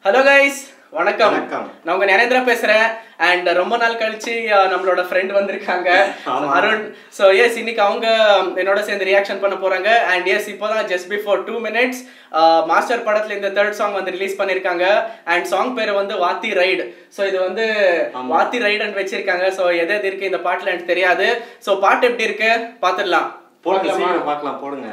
Hello guys வணக்கம் வணக்கம். நான் உங்க ஞானேந்திரா பேசுறேன் அண்ட் ரொம்ப நாள் கழிச்சு அஹ், நம்மளோட ஃப்ரெண்ட் வந்திருக்காங்க ஆமா. அருண் ஸோ எஸ் இன்னைக்கு அவங்க என்னோட சேர்ந்து ரியாக்ஷன் பண்ண போறாங்க அண்ட் எஸ் இப்போதான் just before two minutes master படத்துல இந்த தேர்ட் சாங் வந்து ரிலீஸ் பண்ணிருக்காங்க அண்ட் சாங் பேர் வந்து வாத்தி ரைடு ஸோ இது வந்து ஆமா. வாத்தி ரைடுன்னு வச்சிருக்காங்க ஸோ எது எது இருக்கு இந்த பாட்டுல எனக்கு தெரியாது ஸோ பாட்டு எப்படி இருக்கு பார்த்துடலாம் போடுங்க பார்க்கலாமா? சீக்கிரம் பார்க்கலாம் போடுங்க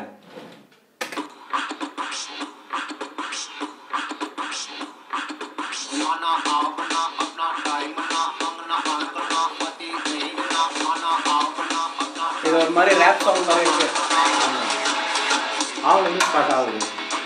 இது ஒரு மாதிரி ரேப் சாங் மாதிரி இருக்கு அவங்க வந்து ஸ்டார்ட் ஆகுது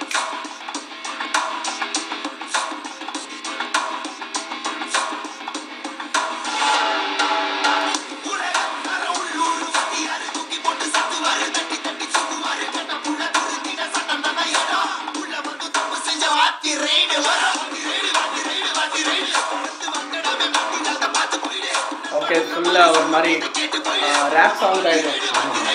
ஓகே ஃபுல்லா ஒரு மாதிரி ரேப் சாங் தான் இது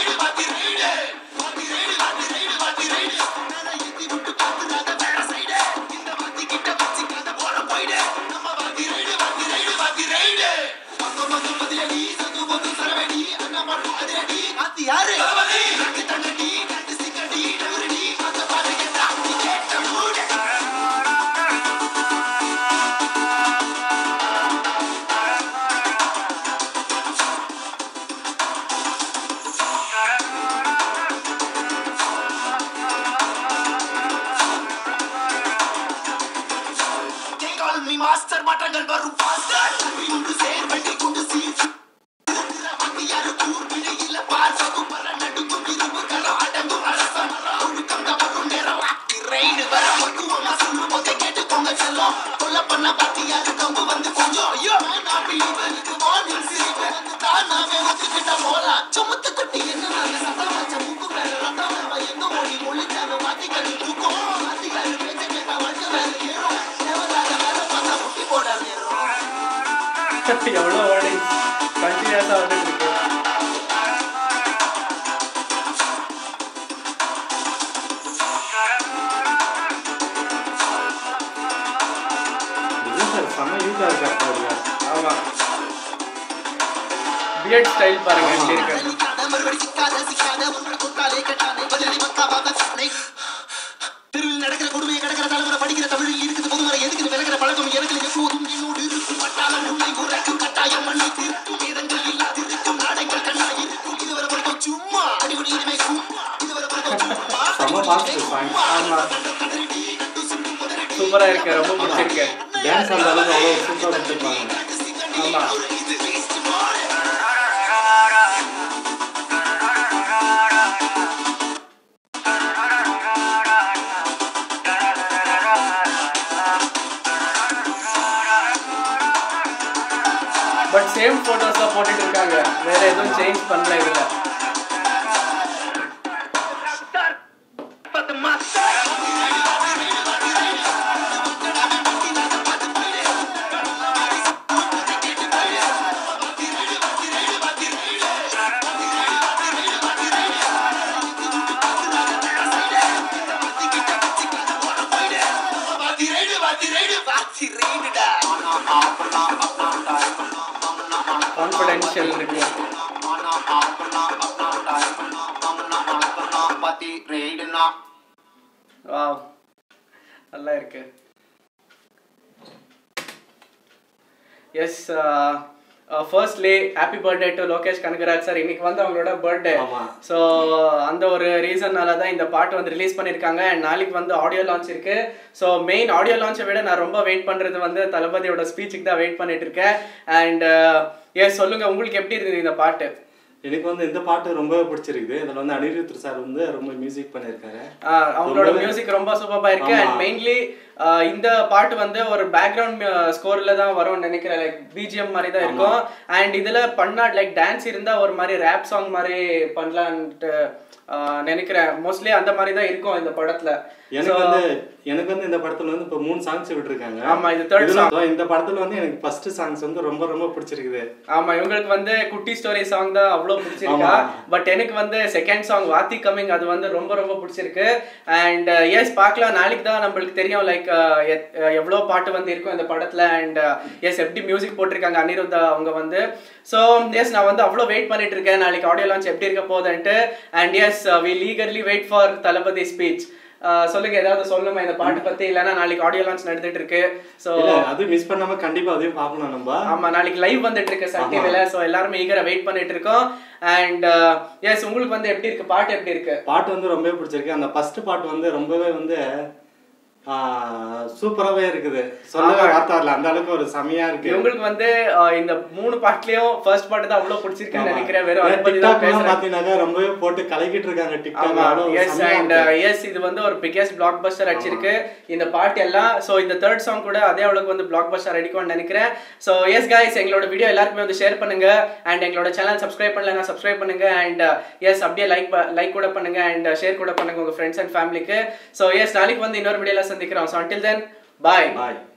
மாஸ்டர் மாற்றங்கள் வரும் faster. ஒன்று சேர் வெட்டி கொண்டு சீர் மத்தியாரு கூர்வினை இல்ல பார் சகுப்பர நடுங்கும் இரும்பு கரம் அடங்கும் அரசம் ஒழுக்கம் தவறும் நேரம் ஆக்கி ரெய்டு வர பக்குவமா சொல்லும் போதே கேட்டுக்கோங்க செல்லம் கொல்ல பண்ண பாத்தியாரு கம்பு வந்து கொஞ்சம் ஐயோ நான் பிடிவனுக்கு வானில் சிரிப்பு வந்து தானாவே ஒத்துக்கிட்ட போலாம் சுமத்து கொட்டி என்ன நாங்க சத்தம் வச்ச மூக்கு மேல ரத்தம் நம்ம எங்க ஓடி ஒளிச்சாங்க வாத்திகள் தூக்கம் வாத்திகள் பேச்ச கேட்டா வாழ்க்கை வேலை ஏறும் தேவையில்லாத வேலை பார்த்தா முட்டி போட நேரம் எவ்வளோ வேர்டிங்ஸ் கண்டினியூஸாக வந்துட்டு இருக்கு இது சார் செம்ம யூஸாக இருக்கா பாருங்க ஆமா பியர்ட் ஸ்டைல் பாருங்க எப்படி இருக்கு சிக்காத, மறுபடி சிக்காத, சிக்காத, உங்களை தொட்டாலே கெட்டானே, பதிலடி பக்காவாக சொன்னேன். தெருவில் நடக்கிற கொடுமையை கடக்கிற தலைமுறை படிக்கிற தமிழில் இருக்குது பொதுமறை எதுக்குன்னு விலகிற பழக்கம் எனக்கு எப்போதும் என்னோடு இருக்கும் பட்டாளம் உன்னை உரைக்கும் கட்டாயம் மண்ணை திருக்கும் வேதங்கள் இல்லாதிருக்கும் நாடங்கள் கண்ணா இருக்கும் இதுவரை வரைக்கும் சும்மா அடிபடி இனிமே சும்மா இதுவரை வரைக்கும் சும்மா செம்ம fast song. ஆமா சூப்பரா இருக்கு ரொம்ப பிடிச்சிருக்கு டான்ஸ் அந்த அளவுக்கு அவ்வளோ சூப்பராக கொடுத்துருப்பாங்க ஆமா இது waste more. But same photos தான் போட்டுட்டு இருக்காங்க வேற எதுவும் சேஞ்ச் பண்ணல இதுல But the master கான்ஃபிடென்ஷியல் இருக்கு வாவ் நல்லா இருக்கு yes firstly happy birthday to Lokesh Kanagaraj sir இன்னைக்கு வந்து அவங்களோட பர்த்டே ஆமா. ஸோ அந்த ஒரு ரீசன்னால தான் இந்த பாட்டு வந்து ரிலீஸ் பண்ணியிருக்காங்க அண்ட் நாளைக்கு வந்து ஆடியோ லான்ச் இருக்கு ஸோ மெயின் ஆடியோ லான்ச்சை விட நான் ரொம்ப வெயிட் பண்றது வந்து தளபதியோட ஸ்பீச்சுக்கு தான் வெயிட் பண்ணிட்டு இருக்கேன் அண்ட் எஸ் சொல்லுங்க உங்களுக்கு எப்படி இருந்தது இந்த பாட்டு எனக்கு வந்து இந்த பாட்டு ரொம்ப பிடிச்சிருக்குது இதில் வந்து அனிருத் சார் வந்து ரொம்ப மியூசிக் பண்ணியிருக்காரு ஆஹ் அவங்களோட ரொம்பவே- மியூசிக் ரொம்ப சூப்பரா இருக்கு ஆமா. அண்ட் மெயின்லி இந்த பாட்டு வந்து ஒரு பேக்ரவுண்ட் ஸ்கோர்ல தான் வரும்னு நினைக்கிறேன் லைக் பிஜிஎம் மாதிரி தான் இருக்கும் அண்ட் இதுல பண்ணா லைக் டான்ஸ் இருந்தா ஒரு மாதிரி ரேப் சாங் மாதிரி பண்ணலான்ட்டு ஆஹ் நினைக்கிறேன் மோஸ்ட்லி அந்த மாதிரி தான் இருக்கும் இந்த படத்துல எனக்கு So, வந்து எனக்கு வந்து இந்த படத்துல வந்து இப்போ மூணு சாங்ஸ் விட்டுருக்காங்க ஆமா, இது third இதுல அதான் இந்த படத்துல வந்து எனக்கு ஃபர்ஸ்ட் சாங்ஸ் வந்து ரொம்ப ரொம்ப பிடிச்சிருக்குது ஆமா இவங்களுக்கு வந்து குட்டி ஸ்டோரி சாங் தான் அவ்வளவு பிடிச்சிருக்கா ஆமா. பட் எனக்கு வந்து செகண்ட் சாங் வாத்தி கமிங் அது வந்து ரொம்ப ரொம்ப பிடிச்சிருக்கு அண்ட் எஸ் பார்க்கலாம் நாளைக்கு தான் நம்மளுக்கு தெரியும் லைக் லைக் எவ்வளோ பாட்டு வந்து இருக்கும் இந்த படத்துல அண்ட் எஸ் எப்படி மியூசிக் போட்டிருக்காங்க அனிருத்தா அவங்க வந்து ஸோ எஸ் நான் வந்து அவ்வளோ வெயிட் பண்ணிட்டு இருக்கேன் நாளைக்கு ஆடியோ லான்ச் எப்படி இருக்க போகுதுன்ட்டு அண்ட் எஸ் வி லீகர்லி வெயிட் ஃபார் தளபதி ஸ்பீச் சொல்லுங்க ஏதாவது சொல்லுமா இந்த பாட்டு பத்தி இல்லைன்னா நாளைக்கு ஆடியோ லான்ச் நடந்துட்டு இருக்கு ஸோ இல்ல அது மிஸ் பண்ணாம கண்டிப்பா அதையும் பார்க்கணும் நம்ம ஆமா நாளைக்கு லைவ் வந்துட்டு இருக்கு சன் டிவில ஸோ எல்லாருமே ஈகரா வெயிட் பண்ணிட்டு இருக்கோம் அண்ட் எஸ் உங்களுக்கு வந்து எப்படி இருக்கு பாட்டு எப்படி இருக்கு பாட்டு வந்து ரொம்பவே பிடிச்சிருக்கு அந்த ஃபர்ஸ்ட் பாட்டு வந்து ரொம்பவே வந்து சூப்பராகவே இருக்குது சொல்லவே வார்த்தை வரல அந்த அளவுக்கு ஒரு செமையா இருக்கு உங்களுக்கு வந்து அஹ், இந்த மூணு பாட்டுலயும் ஃபர்ஸ்ட் பாட்டு தான் அவ்வளவு பிடிச்சிருக்குன்னு நினைக்கிறேன் வெறும் அதை ஏன்னா பத்தி தான் TikTok எல்லாம் பேசுறேன் பாத்தீங்கன்னாக்கா ரொம்பவே போட்டு கலக்கிட்டு இருக்காங்க ஆமா டிக்டாக் எஸ் அண்ட் எஸ் இது வந்து ஒரு பிக்கெஸ்ட் பிளாக் பஸ்டர் அடிச்சிருக்கு இந்த பாட்டு எல்லாம் ஸோ இந்த தேர்ட் சாங் கூட அதே அளவுக்கு வந்து பிளாக் பஸ்டர் அடிக்கும்னு நினைக்கிறேன் ஸோ எஸ் guys எங்களோட வீடியோ எல்லாருக்குமே வந்து ஷேர் பண்ணுங்க அண்ட் எங்களோட சேனல் சப்ஸ்கிரைப் பண்ணலன்னா சப்ஸ்கிரைப் பண்ணுங்க அண்ட் எஸ் அப்படியே லைக் லைக் கூட பண்ணுங்க அண்ட் ஷேர் கூட பண்ணுங்க உங்க ஃப்ரெண்ட்ஸ் அண்ட் ஃபேமிலிக்கு ஸோ எஸ் நாளைக்கு வந்து இன்னொரு வீடியோல சந்திக்கிறோம் ஸோ until then bye பாய்